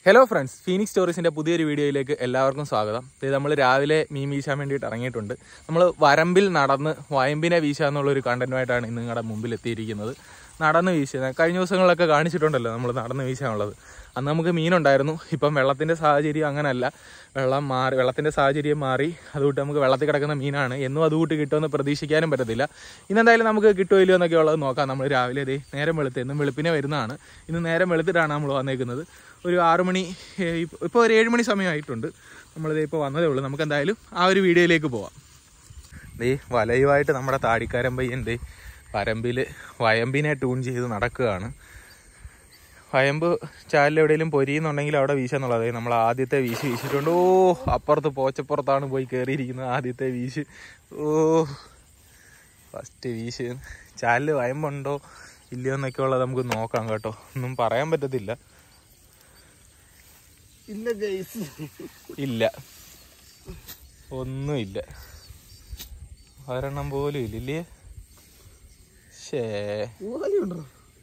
Hello friends Phoenix സ്റ്റോറീസിന്റെ പുതിയൊരു വീഡിയോയിലേക്ക് എല്ലാവർക്കും സ്വാഗതം ഇത് നമ്മൾ രാവിലെ മീൻ വീശാൻ വേണ്ടിയിട്ട് ഇറങ്ങിയിട്ടുണ്ട് നമ്മൾ വരമ്പിൽ നടന്ന് വയമ്പിനെ വീശുക എന്നുള്ള ഒരു കണ്ടന്റുമായിട്ടാണ് ഇന്ന് നിങ്ങളുടെ മുമ്പിൽ എത്തിയിരിക്കുന്നത് നടന്ന് വീശുന്നത് കഴിഞ്ഞ ദിവസങ്ങളിലൊക്കെ കാണിച്ചിട്ടുണ്ടല്ലോ നമ്മൾ നടന്ന് വീശാനുള്ളത് അന്ന് നമുക്ക് മീനുണ്ടായിരുന്നു ഇപ്പം വെള്ളത്തിന്റെ സാഹചര്യം അങ്ങനല്ല വെള്ളം മാറി വെള്ളത്തിന്റെ സാഹചര്യം മാറി അതുകൊണ്ട് നമുക്ക് വെള്ളത്തിൽ കിടക്കുന്ന മീനാണ് എന്നും അതുകൂട്ട് കിട്ടുമെന്ന് പ്രതീക്ഷിക്കാനും പറ്റത്തില്ല ഇന്നെന്തായാലും നമുക്ക് കിട്ടുമോ ഇല്ലയോ എന്നൊക്കെ ഉള്ളത് നോക്കാം നമ്മൾ രാവിലെ ദേ നേരം വെളുത്ത് എന്നും വെളുപ്പിനെ വരുന്നതാണ് ഇന്ന് നേരം വെളുത്തിട്ടാണ് നമ്മൾ വന്നേക്കുന്നത് ഒരു ആറ് മണി ഇപ്പോൾ ഒരു ഏഴ് മണി സമയമായിട്ടുണ്ട് നമ്മളിത് ഇപ്പോൾ വന്നതേ ഉള്ളൂ നമുക്ക് എന്തായാലും ആ ഒരു വീഡിയോയിലേക്ക് പോവാം ദേ വലയുമായിട്ട് നമ്മുടെ താടിക്കാരൻ പയ്യൻ ദേ വരമ്പിൽ വയമ്പിനെ ട്യൂൺ ചെയ്ത് നടക്കുകയാണ് വയമ്പ് ചാലിൽ എവിടെയെങ്കിലും പൊരിയുന്നുണ്ടെങ്കിൽ അവിടെ വീശെന്നുള്ളത് നമ്മൾ ആദ്യത്തെ വീശ് വീശിട്ടുണ്ട് ഓ അപ്പുറത്ത് പോച്ചപ്പുറത്താണ് പോയി കയറിയിരിക്കുന്നത് ആദ്യത്തെ വീശ് ഓ ഫസ്റ്റ് വീശ് ചാലിൽ വയമ്പുണ്ടോ ഇല്ലയോ എന്നൊക്കെ ഉള്ളത് നമുക്ക് നോക്കാം കേട്ടോ ഒന്നും പറയാൻ പറ്റത്തില്ല ഇല്ല ഗൈസ് ഇല്ല ഒന്നുമില്ല ഒരെണ്ണം പോലും ഇല്ലേ ഷേ ഉണ്ടോ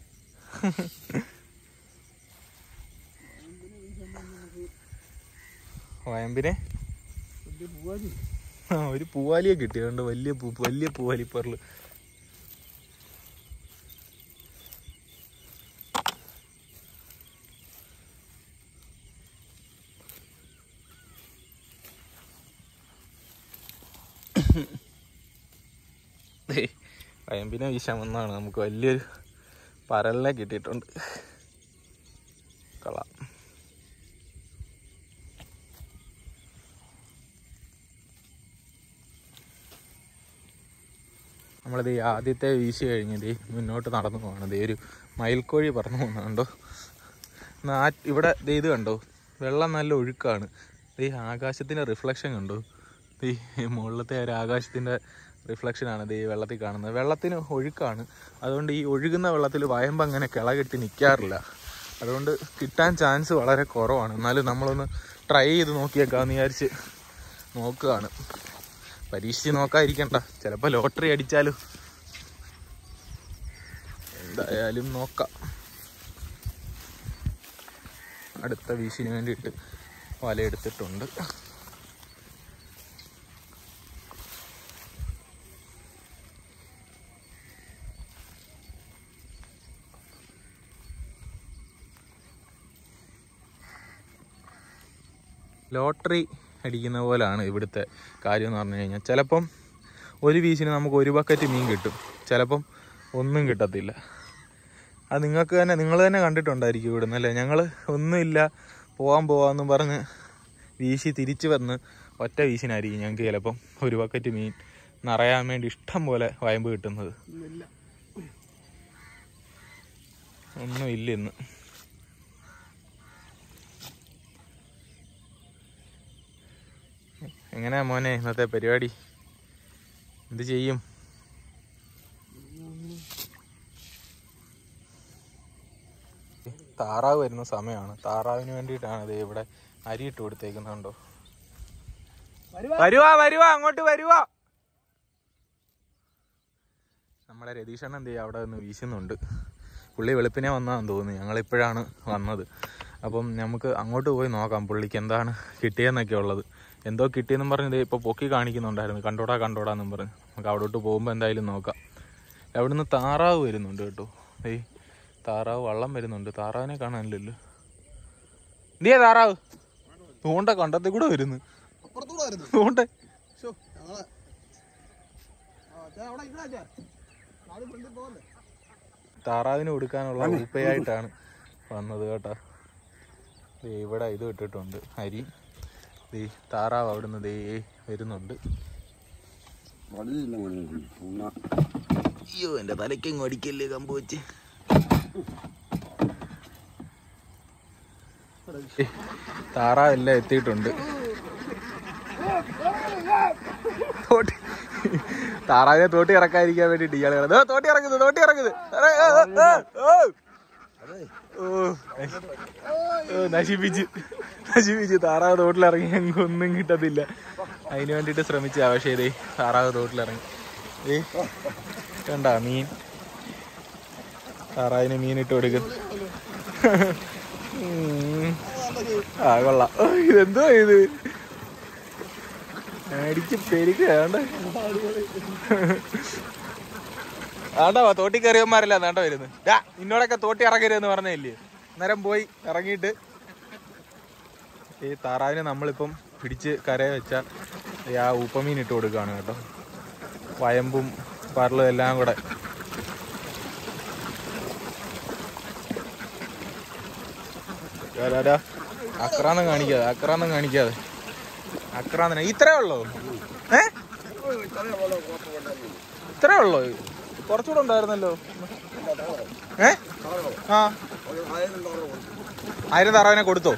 വയമ്പിനെ ആ ഒരു പൂവാലിയെ കിട്ടിയതുകൊണ്ട് വലിയ പൂ വലിയ പൂവാലിപ്പറല് ദേ, വയമ്പിനെ വീശാൻ വന്നതാണ് നമുക്ക് വലിയൊരു പരലിനെ കിട്ടിയിട്ടുണ്ട് കളാം നമ്മളിത് ഈ ആദ്യത്തെ വീശി കഴിഞ്ഞ് ദേ മുന്നോട്ട് നടന്നു പോകണം ദേ ഒരു മയിൽക്കോഴി പറന്നു പോകുന്നുണ്ടോ നാ ഇവിടെ ദേ ഇത് കണ്ടോ വെള്ളം നല്ല ഒഴുക്കാണ് ദേ ആകാശത്തിൻ്റെ റിഫ്ലക്ഷൻ കണ്ടോ ദേ മുകളിലത്തെ ഒരു ആകാശത്തിൻ്റെ റിഫ്ലക്ഷനാണ് ദേ വെള്ളത്തിൽ കാണുന്നത് വെള്ളത്തിന് ഒഴുക്കാണ് അതുകൊണ്ട് ഈ ഒഴുകുന്ന വെള്ളത്തിൽ വയമ്പ് അങ്ങനെ കിളകെട്ടി നിൽക്കാറില്ല അതുകൊണ്ട് കിട്ടാൻ ചാൻസ് വളരെ കുറവാണ് എന്നാലും നമ്മളൊന്ന് ട്രൈ ചെയ്ത് നോക്കിയേക്കാന്ന് വിചാരിച്ച് നോക്കുകയാണ് പരീക്ഷിച്ച് നോക്കാതിരിക്കണ്ട ചിലപ്പോൾ ലോട്ടറി അടിച്ചാലും എന്തായാലും നോക്കാം അടുത്ത വീശിന് വേണ്ടിയിട്ട് വലയെടുത്തിട്ടുണ്ട് ലോട്ടറി അടിക്കുന്ന പോലാണ് ഇവിടുത്തെ കാര്യം എന്ന് പറഞ്ഞു കഴിഞ്ഞാൽ ചിലപ്പം ഒരു വീശിന് നമുക്ക് ഒരു ബക്കറ്റ് മീൻ കിട്ടും ചിലപ്പം ഒന്നും കിട്ടത്തില്ല അത് നിങ്ങൾക്ക് തന്നെ നിങ്ങൾ തന്നെ കണ്ടിട്ടുണ്ടായിരിക്കും ഇവിടുന്ന് അല്ലേ ഞങ്ങൾ ഒന്നുമില്ല പോവാൻ പോവാന്നും പറഞ്ഞ് വീശി തിരിച്ചു വന്ന് ഒറ്റ വീശിനായിരിക്കും ഞങ്ങൾക്ക് ചിലപ്പം ഒരു ബക്കറ്റ് മീൻ നിറയാൻ വേണ്ടി ഇഷ്ടം പോലെ വയമ്പ് കിട്ടുന്നത് ഇല്ല ഒന്നും ഇല്ല ഇന്ന് എങ്ങനെയാ മോനെ ഇന്നത്തെ പരിപാടി എന്ത് ചെയ്യും താറാവ് വരുന്ന സമയമാണ് താറാവിന് വേണ്ടിയിട്ടാണ് ഇത് ഇവിടെ അരി ഇട്ട് കൊടുത്തേക്കുന്നുണ്ടോ വരുവാ വരുവാ അങ്ങോട്ട് വരുവാ നമ്മളെ രതീഷണ്ണൻ എന്ത് ചെയ്യാ അവിടെ നിന്ന് വീശുന്നുണ്ട് പുള്ളി വെളുപ്പിനെ വന്നതാന്ന് തോന്നുന്നു ഞങ്ങളിപ്പോഴാണ് വന്നത് അപ്പം നമുക്ക് അങ്ങോട്ട് പോയി നോക്കാം പുള്ളിക്ക് എന്താണ് കിട്ടിയെന്നൊക്കെ ഉള്ളത് എന്തോ കിട്ടിയെന്നും പറഞ്ഞ് ദേ ഇപ്പോൾ പൊക്കി കാണിക്കുന്നുണ്ടായിരുന്നു കണ്ടോടാ കണ്ടോടാന്നും പറഞ്ഞ് നമുക്ക് അവിടോട്ട് പോകുമ്പോൾ എന്തായാലും നോക്കാം അവിടുന്ന് താറാവ് വരുന്നുണ്ട് കേട്ടോ ഏയ് താറാവ് വള്ളം വരുന്നുണ്ട് താറാവിനെ കാണാനില്ലല്ലോ എന്തിയാ താറാവ് തൂണ്ട കണ്ടത്തിൽ കൂടെ വരുന്നു അപ്പുറത്തൂടെ വരുന്നു തൂണ്ട ശോ, ഞങ്ങളെ ആ, ചേ, അവിടെ ഇരിക്കണേ, ചേ. ആരും ഫ്രണ്ടിൽ പോകല്ലേ? താറാവിന് കൊടുക്കാനുള്ള ഉപ്പയായിട്ടാണ് വന്നത് കേട്ടോ ദേ ഇവിടെ ഇത് ഇട്ടിട്ടുണ്ട് അരി ദേ താറാവ് അവിടുന്ന് ദേ വരുന്നുണ്ട് അയ്യോ എൻ്റെ തലയ്ക്കെങ്ങും അടിക്കല്ലേ കമ്പ് വെച്ച് ഏ, താറാവെല്ലാം എത്തിയിട്ടുണ്ട് തോട്ടി താറാവിനെ തോട്ടി ഇറക്കാതിരിക്കാൻ വേണ്ടിട്ട് ഇയാൾ കിടന്നു "ദേ, തോട്ടി ഇറങ്ങുന്നു തോട്ടി ഇറങ്ങുന്നു അറേ, ഏ, ഏ, ഏ, ഓ. ഓ, നശി- ഓ, നശിപ്പിച്ച് നശിപ്പിച്ച് താറാവ് തോട്ടിലിറങ്ങി ഞങ്ങൾക്ക് ഒന്നും കിട്ടത്തില്ല അതിന് വേണ്ടിട്ട് ശ്രമിച്ച പക്ഷേ ഇതേ താറാവ് തോട്ടിലിറങ്ങി ഏ കണ്ട മീൻ താറാവിന് മീൻ ഇട്ട് കൊടുക്കുന്നു ഉം. ആ കൊള്ളാം ഇതെന്തോ ഇത് അടിച്ച് പെരുക്കാണ്ട് ആണ്ടാ തോട്ടി കയറിയന്മാരല്ല നാണ്ട വരുന്നത് ഡാ നിന്നോടൊക്കെ തോട്ടി ഇറങ്ങരുതെന്ന് പറഞ്ഞില്ലേ അന്നേരം പോയി ഇറങ്ങിയിട്ട് ഈ താറാവിനെ നമ്മളിപ്പം പിടിച്ച് കരയെ വെച്ച ഈ ആ ഉപ്പമീൻ ഇട്ട് കൊടുക്കുകയാണ് കേട്ടോ വയമ്പും പറലും എല്ലാം കൂടെ ഡാ, ഡാ, ഡാ. അക്രാന്തം കാണിക്കാതെ അക്രാന്തം കാണിക്കാതെ അക്രാന്തന ഇത്രേ ഉള്ളോ ഏ ഇത്രേ ഉള്ളോ കുറച്ചുകൂടെ ഉണ്ടായിരുന്നല്ലോ ഏ ആ ആയിരം താറാവിനെ കൊടുത്തോ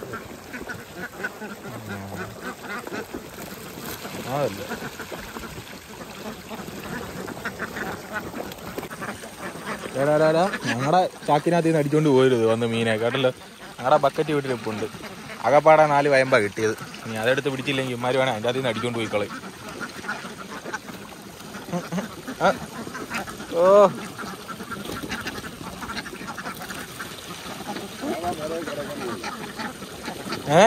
അതല്ല ഞങ്ങളുടെ ചാക്കിനകത്ത് നിന്ന് അടിച്ചോണ്ട് പോരുത് വന്ന് മീനെ കേട്ടല്ലോ ഞങ്ങളുടെ ബക്കറ്റ് വീട്ടിൽ ഇപ്പുണ്ട് അകപ്പാടെ നാല് വയമ്പാ കിട്ടിയത് ഇനി അതെടുത്ത് പിടിച്ചില്ലെങ്കിൽ ഇമാര് വേണം അതിൻ്റെ അതിൽ നിന്ന് അടിച്ചോണ്ട് പോയിക്കളെ ഓ ഏ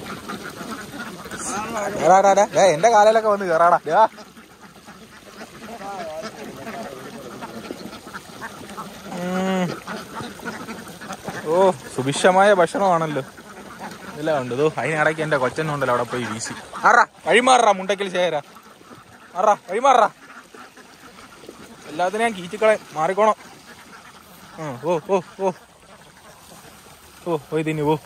കേറാടാ ഡാ. ദേ, എന്റെ കാലയിലൊക്കെ വന്ന് കേറാടാ ഡാ. ഉം. ഓ സുഭിക്ഷമായ ഭക്ഷണമാണല്ലോ ഇതെല്ലാം ഉണ്ട് ഇതോ അതിനിടയ്ക്ക് എന്റെ കൊച്ചനുണ്ടല്ലോ അവിടെ പോയി വീശി ആറാ വഴിമാറാ മുണ്ടക്കൽ ചേരാ ആറാ വഴിമാറാ എല്ലാത്തിനും ഞാൻ കീച്ചിക്കളെ മാറിക്കോണം ആ, ഓ ഓ ഓ ഓ പോയി തിന്നു പോ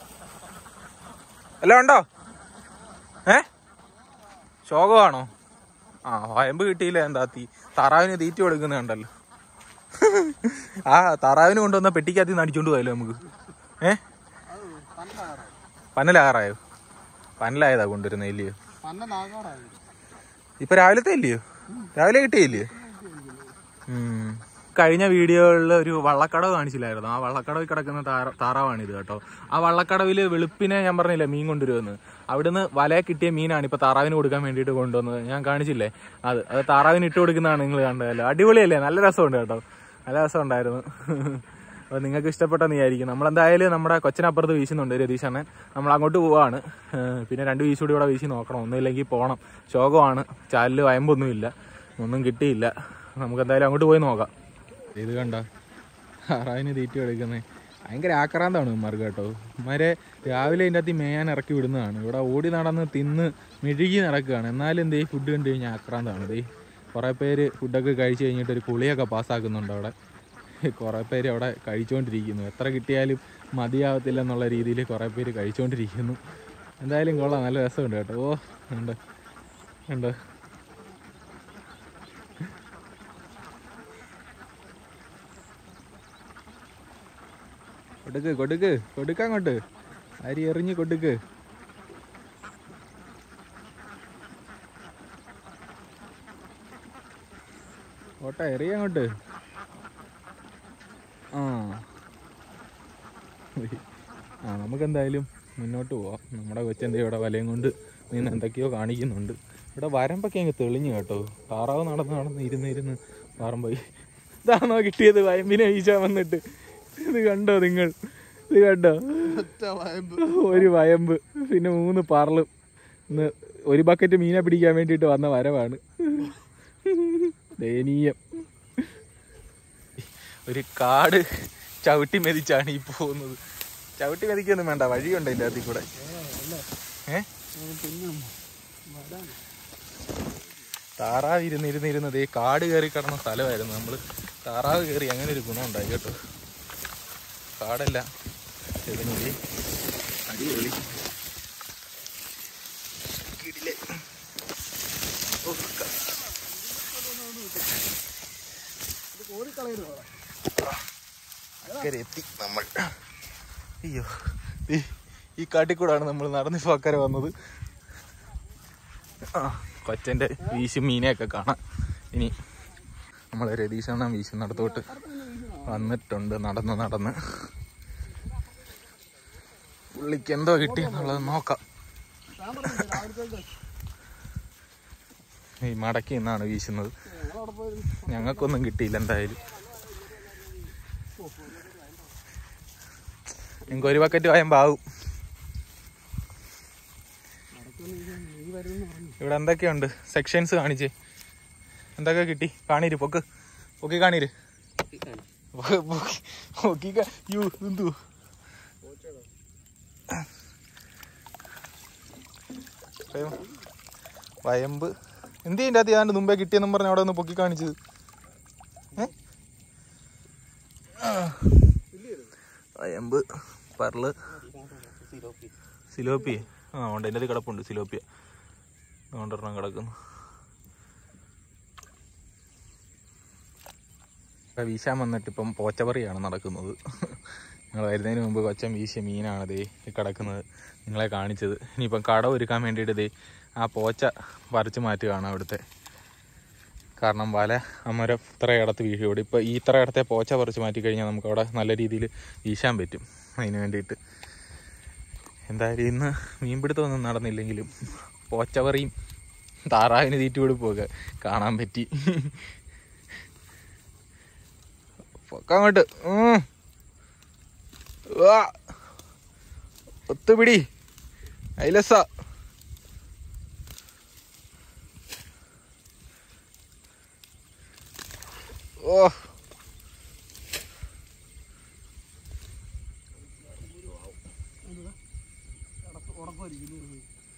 എല്ലാം ഉണ്ടോ ഏ ശോകമാണോ ആ വയമ്പ് കിട്ടിയില്ല എന്താ തീ താറാവിന് തീറ്റ കൊടുക്കുന്നുണ്ടല്ലോ ആ താറാവിന് കൊണ്ടുവന്ന പെട്ടിക്കകത്ത് നിന്ന് അടിച്ചോണ്ട് പോയല്ലോ നമുക്ക് ഏ അത് പണ്ടാറ് പന്നലാകാറായോ പന്നലായതാ കൊണ്ടുവരുന്ന ഇല്ലയോ പന്ന നാഗാറായി ഇപ്പൊ രാവിലത്തെ ഇല്ലയോ രാവിലെ കിട്ടിയില്ലയോ ഉം. കഴിഞ്ഞ വീഡിയോകളിൽ ഒരു വള്ളക്കടവ് കാണിച്ചില്ലായിരുന്നു ആ വള്ളക്കടവിൽ കിടക്കുന്ന താറ- താറാവാണിത് കേട്ടോ ആ വള്ളക്കടവിൽ വെളുപ്പിനെ ഞാൻ പറഞ്ഞില്ലേ മീൻ കൊണ്ടുവരുമെന്ന് അവിടുന്ന് വല കിട്ടിയ മീനാണ് ഇപ്പൊ താറാവിന് കൊടുക്കാൻ വേണ്ടിയിട്ട് കൊണ്ടുവന്നത് ഞാൻ കാണിച്ചില്ലേ അത് അത് താറാവിന് ഇട്ട് കൊടുക്കുന്നതാണ് നിങ്ങൾ കണ്ടതല്ലോ അടിപൊളിയല്ലേ നല്ല രസമുണ്ട് കേട്ടോ നല്ല രസമുണ്ടായിരുന്നു അപ്പോൾ നിങ്ങൾക്ക് ഇഷ്ടപ്പെട്ടെന്ന് വിചാരിക്കും നമ്മളെന്തായാലും നമ്മുടെ കൊച്ചിനപ്പുറത്ത് വീശുന്നുണ്ട് രതീഷണ്ണൻ നമ്മൾ അങ്ങോട്ട് പോവാണ് ഏഹ് പിന്നെ രണ്ട് വീശ് കൂടി ഇവിടെ വീശി നോക്കണം ഒന്നുമില്ലെങ്കിൽ പോകണം ശോകമാണ് ചാലിൽ വയമ്പൊന്നുമില്ല ഒന്നും കിട്ടിയില്ല നമുക്ക് എന്തായാലും അങ്ങോട്ട് പോയി നോക്കാം ഇത് കണ്ട ആറാവിന് തീറ്റ എടുക്കുന്നത് ഭയങ്കര ആക്രാന്തമാണ് ഇമാർക്ക് കേട്ടോ ഇമാരെ രാവിലെ അതിൻ്റെ അകത്ത് മേയാൻ ഇറക്കി വിടുന്നതാണ് ഇവിടെ ഓടി നടന്ന് തിന്ന് മെഴുകി നടക്കുകയാണ് എന്നാലും എന്തേ ഫുഡ് കണ്ടു കഴിഞ്ഞാൽ ആക്രാന്തമാണ് ദേ കുറേ പേര് ഫുഡൊക്കെ കഴിച്ച് കഴിഞ്ഞിട്ട് ഒരു കുളിയൊക്കെ പാസ്സാക്കുന്നുണ്ട് അവിടെ കുറേ പേര് അവിടെ കഴിച്ചുകൊണ്ടിരിക്കുന്നു എത്ര കിട്ടിയാലും മതിയാവത്തില്ല എന്നുള്ള രീതിയിൽ കുറേ പേര് കഴിച്ചുകൊണ്ടിരിക്കുന്നു എന്തായാലും കൊള്ളാം നല്ല രസമുണ്ട് കേട്ടോ ഓ ഉണ്ട് ഉണ്ട് കൊടുക്ക് കൊടുക്ക് കൊടുക്ക അങ്ങോട്ട് അരി എറിഞ്ഞ് കൊടുക്ക് ഓട്ടെ എറിയ അങ്ങോട്ട് ആ ആ നമുക്ക് എന്തായാലും മുന്നോട്ട് പോവാം നമ്മുടെ കൊച്ചെന്താ ഇവിടെ വലയും കൊണ്ട് നിന്ന് എന്തൊക്കെയോ കാണിക്കുന്നുണ്ട് ഇവിടെ വരമ്പൊക്കെ അങ്ങ് തെളിഞ്ഞു കേട്ടോ താറാവ് നടന്ന് നടന്ന് ഇരുന്ന് ഇരുന്ന് പറമ്പോയി ഇതാണോ കിട്ടിയത് വയമ്പിനെ വീശാൻ വന്നിട്ട് ഇത് കണ്ടോ നിങ്ങൾ ഇത് കണ്ടോ ഒറ്റ വയമ്പ് ഒരു വയമ്പ് പിന്നെ മൂന്ന് പറളും ഇന്ന് ഒരു ബക്കറ്റ് മീനെ പിടിക്കാൻ വേണ്ടിയിട്ട് വന്ന വരവാണ് ദയനീയം ഒരു കാട് ചവിട്ടി മെതിച്ചാണ് ഈ പോകുന്നത് ചവിട്ടി മെതിക്കൊന്നും വേണ്ട വഴിയുണ്ട് ഇതിൻ്റെ അകത്തിൽ കൂടെ ഏ താറാവ് ഇരുന്ന് ഇരുന്ന് ഇരുന്നത് ഈ കാട് കയറി കിടന്ന സ്ഥലമായിരുന്നു നമ്മൾ താറാവ് കയറി അങ്ങനെ ഒരു ഗുണം ഉണ്ടായി കേട്ടോ കാടല്ല ചെറുങ്ങില് അടിപൊളി കിടിലൻ. ഓ, ക- അക്കരെ എത്തി നമ്മൾ അയ്യോ ദേ, ഈ കാട്ടിക്കൂടാണ് നമ്മൾ നടന്നിപ്പോ അക്കരെ വന്നത് ആ കൊച്ചന്റെ വീശും മീനെയൊക്കെ കാണാം ഇനി നമ്മൾ രതീശണ്ണൻ വീശുന്നിടത്തോട്ട് വന്നിട്ടുണ്ട് നടന്ന് നടന്ന് പുള്ളിക്ക് എന്തോ കിട്ടിയെന്നുള്ളത് നോക്കാം ഈ മടക്കി നിന്നാണ് വീശുന്നത് ഞങ്ങളവിടെ പോയി ഞങ്ങൾക്കൊന്നും കിട്ടിയില്ല എന്തായാലും നിങ്ങൾക്ക് ഒരു ബക്കറ്റ് വായുമ്പോൾ ആവും നീ വരുമെന്ന് പറഞ്ഞു ഇവിടെ എന്തൊക്കെയുണ്ട് സെക്ഷൻസ് കാണിച്ചേ എന്തൊക്കെ കിട്ടി കാണീര് പൊക്ക് പൊക്കി കാണീര് പൊ- പൊക്കി- പൊക്കി കാ- യ്യോ, എന്തു വയം- വയമ്പ് എന്ത് ചെയ്യണ്ട അത് ഞാൻ മുമ്പേ കിട്ടിയെന്നും പറഞ്ഞ് അവിടെ ഒന്ന് പൊക്കി കാണിച്ചത് ഏ? ആ. വയമ്പ് പറള് സിലോപ്പി ആ ഉണ്ട് എൻ്റെ അത് കിടപ്പുണ്ട് സിലോപ്പിയ കൊണ്ടിരണം കിടക്കുന്നു ഇവിടെ വീശാൻ വന്നിട്ട് ഇപ്പം പോച്ചപറിയാണ് നടക്കുന്നത് ഞങ്ങൾ വരുന്നതിന് മുമ്പ് കൊച്ചൻ വീശിയ മീനാണ് ദേ ഈ കിടക്കുന്നത് നിങ്ങളെ കാണിച്ചത് ഇനിയിപ്പം കട ഒരുക്കാൻ വേണ്ടിയിട്ട് ദേ ആ പോച്ച പറിച്ചു മാറ്റുകയാണ് അവിടുത്തെ കാരണം വല അമരം ഇത്ര ഇടത്ത് വീശിയോട് ഇപ്പോൾ ഈ ഇത്ര ഇടത്തെ പോച്ച പറിച്ച് മാറ്റി കഴിഞ്ഞാൽ നമുക്ക് അവിടെ നല്ല രീതിയിൽ വീശാൻ പറ്റും അതിന് വേണ്ടിയിട്ട് എന്തായാലും ഇന്ന് മീൻപിടുത്തമൊന്നും നടന്നില്ലെങ്കിലും പോച്ചവറിയും താറാവിന് തീറ്റുകൊടുപ്പൊക്കെ കാണാൻ പറ്റി പൊക്കങ്ങോട്ട് ഉം. ഉവ്വ. ഒത്തുപിടി ഐലസ ഓ ഉറക്കമായിരിക്കും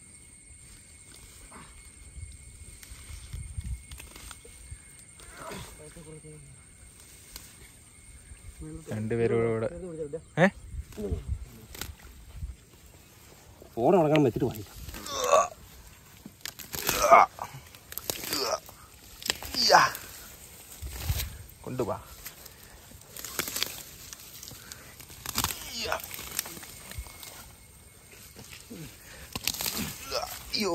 രണ്ടുപേരും ഇവിടെ ഏ ഫോൺ അടക്കണം വെച്ചിട്ട് വാങ്ങിക്കാം യാ. കൊണ്ടുവാ യാ. അയ്യോ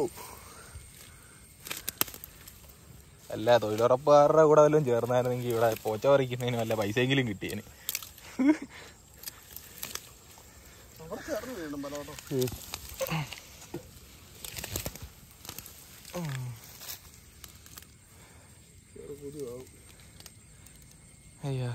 അല്ല തൊഴിലുറപ്പുകാരുടെ കൂടെ വല്ലതും ചേർന്നായിരുന്നെങ്കിൽ ഇവിടെ പോച്ച പറിക്കുന്നതിന് വല്ല പൈസയെങ്കിലും കിട്ടിയേന് അവിടെ ചേർന്ന് വീണ്ടും പലോട്ടോ പുതിയതാവും അയ്യോ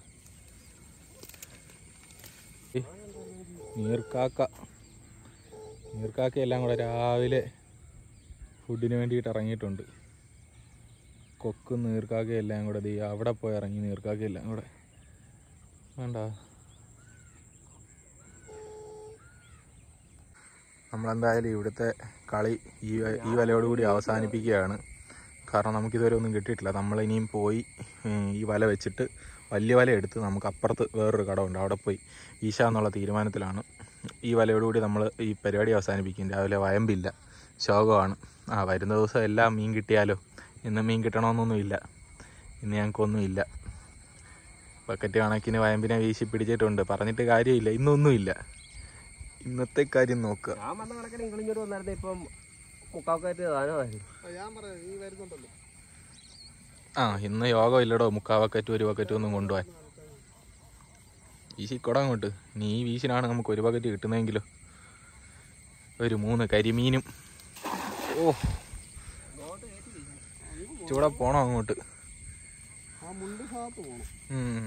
നീർക്കാക്ക നീർക്കാക്ക എല്ലാം കൂടെ രാവിലെ ഫുഡിന് വേണ്ടിയിട്ട് ഇറങ്ങിയിട്ടുണ്ട് കൊക്കും നീർക്കാക്കയും എല്ലാം കൂടെ ദേ അവിടെ പോയി ഇറങ്ങി നീർക്കാക്ക എല്ലാം കൂടെ വേണ്ട നമ്മളെന്തായാലും ഇവിടുത്തെ കളി ഈ വ- ഈ വലയോടുകൂടി അവസാനിപ്പിക്കുകയാണ് കാരണം നമുക്കിതുവരെ ഒന്നും കിട്ടിയിട്ടില്ല നമ്മളിനിയും പോയി ഉം, ഈ വല വെച്ചിട്ട് വലിയ വല എടുത്ത് നമുക്ക് അപ്പുറത്ത് വേറൊരു കടമുണ്ട് അവിടെ പോയി വീശാന്നുള്ള തീരുമാനത്തിലാണ് ഈ വലയോടുകൂടി നമ്മൾ ഈ പരിപാടി അവസാനിപ്പിക്കും രാവിലെ വയമ്പില്ല ശോകമാണ് ആ വരുന്ന ദിവസം എല്ലാം മീൻ കിട്ടിയാലോ ഇന്ന് മീൻ കിട്ടണമെന്നൊന്നുമില്ല ഇന്ന് ഞങ്ങൾക്കൊന്നുമില്ല ബക്കറ്റ് കണക്കിന് വയമ്പിനെ വീശി പിടിച്ചിട്ടുണ്ട് പറഞ്ഞിട്ട് കാര്യമില്ല ഇന്നൊന്നുമില്ല ഇന്നത്തെ കാര്യം നോക്കുക ഞാൻ വന്ന കണക്കിന് ഇങ്ങളിങ്ങോട്ട് വന്നായിരുന്നു ഇപ്പം മുക്കാക്കായിട്ട് സാധനമായിരുന്നു ഞാൻ പറയാം നീ വരുന്നുണ്ടല്ലോ ആ ഇന്ന് യോഗം ഇല്ലടോ മുക്കാ ബക്കറ്റ് ഒരു ബക്കറ്റ് ഒന്നും കൊണ്ടുപോകാൻ വീശിക്കൊട അങ്ങോട്ട് നീ ഈ വീശിനാണ് നമുക്ക് ഒരു ബക്കറ്റ് കിട്ടുന്നതെങ്കിലോ ഒരു മൂന്ന് കരിമീനും ഓ ചൂടെ പോണോ അങ്ങോട്ട് ആ മുണ്ട് ഭാഗത്ത് പോകണം ഉം.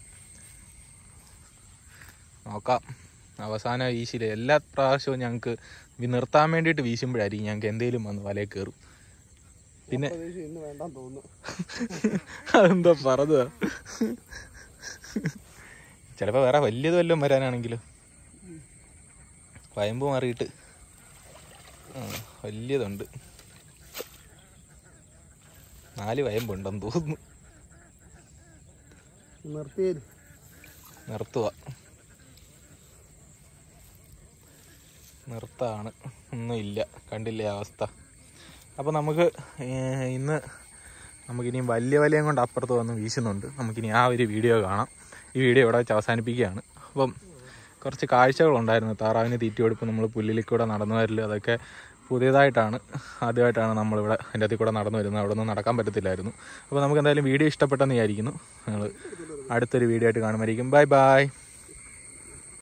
നോക്കാം അവസാന വീശില് എല്ലാ പ്രാവശ്യവും ഞങ്ങൾക്ക് നിർത്താൻ വേണ്ടിയിട്ട് വീശുമ്പോഴായിരിക്കും ഞങ്ങൾക്ക് എന്തേലും വന്ന് വലയിൽ കയറും പിന്നെ പ്രതീക്ഷ ഇന്ന് വേണ്ടാന്ന് തോന്നുന്നു അതെന്താ പറഞ്ഞതാ ചിലപ്പോ വേറെ വലിയത് വല്ലതും വരാനാണെങ്കിലോ വയമ്പ് മാറിയിട്ട് ആ വലിയതുണ്ട് നാല് വയമ്പുണ്ടെന്ന് തോന്നുന്നു നിർത്തിയേര് നിർത്തുക നിർത്താണ് ഒന്നുമില്ല കണ്ടില്ലേ അവസ്ഥ അപ്പോൾ നമുക്ക് ഏർ, ഇന്ന് നമുക്കിനി വലിയ വലയം കൊണ്ട് അപ്പുറത്ത് വന്ന് വീശുന്നുണ്ട് നമുക്കിനി ആ ഒരു വീഡിയോ കാണാം ഈ വീഡിയോ ഇവിടെ വെച്ച് അവസാനിപ്പിക്കുകയാണ് അപ്പം കുറച്ച് കാഴ്ചകളുണ്ടായിരുന്നു താറാവിന് തീറ്റി കൊടുപ്പ് നമ്മൾ പുല്ലിൽ കൂടെ നടന്നു വരല് അതൊക്കെ പുതിയതായിട്ടാണ് ആദ്യമായിട്ടാണ് നമ്മളിവിടെ അതിൻ്റെ അകത്തിൽ കൂടെ നടന്നു വരുന്നത് അവിടെ ഒന്നും നടക്കാൻ പറ്റത്തില്ലായിരുന്നു അപ്പോൾ നമുക്ക് എന്തായാലും വീഡിയോ ഇഷ്ടപ്പെട്ടെന്ന് വിചാരിക്കുന്നു ഞങ്ങൾ അടുത്തൊരു വീഡിയോ ആയിട്ട് കാണുമായിരിക്കും ബൈ ബൈ